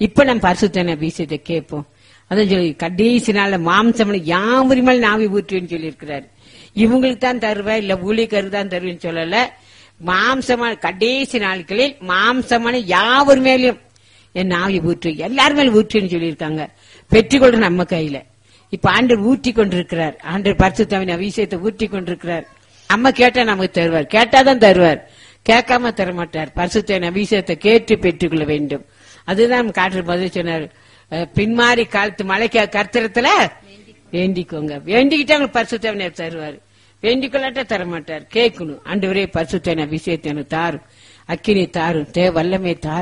இப்ப நம்ம பரிசுத்தன அபிஷேகத்தை கேட்போம் அதான் சொல்லி கடைசி நாள்ல மாம்சம் யாவரி மேல் நாவி ஊற்றுவேன்னு சொல்லியிருக்கிறாரு இவங்களுக்கு தான் தருவேன் இல்ல ஊழியக்காரருக்கு தான் தருவேன்னு சொல்லல மாம்சமான கடைசி நாட்களில் மாம்சமான யாவர் மேலயும் என் நாவி ஊற்று எல்லார் மேலும் ஊற்றுன்னு சொல்லியிருக்காங்க பெற்றுக்கொள்ற நம்ம கையில இப்ப ஆண்டவர் ஊற்றி கொண்டிருக்கிறார் ஆண்டவர் பரிசுத்தாவின் அபிஷேகத்தை ஊற்றி கொண்டிருக்கிறார் நம்ம கேட்டா நமக்கு தருவார் கேட்டாதான் தருவார் கேட்காம தர மாட்டார் பரிசுத்தாவின் அபிஷேகத்தை கேட்டு பெற்றுக்கொள்ள வேண்டும் அதுதான் நம்ம காட்டுற பதில் சொன்னார் அஹ், பின்மாறி காலத்து மலைக்கு கர்த்தரத்துல வேண்டிக்கோங்க வேண்டிக்கிட்டா உங்களுக்கு பரிசுத்தாவினர் தருவார் வேண்டிக் கொள்ளாட்டா தர மாட்டார் கேட்கணும் ஆண்டவரே பரிசுத்தாவின் அபிஷேகத்தை எனக்கு தாரும் அக்கினி தாரும் தே வல்லமே தாரும்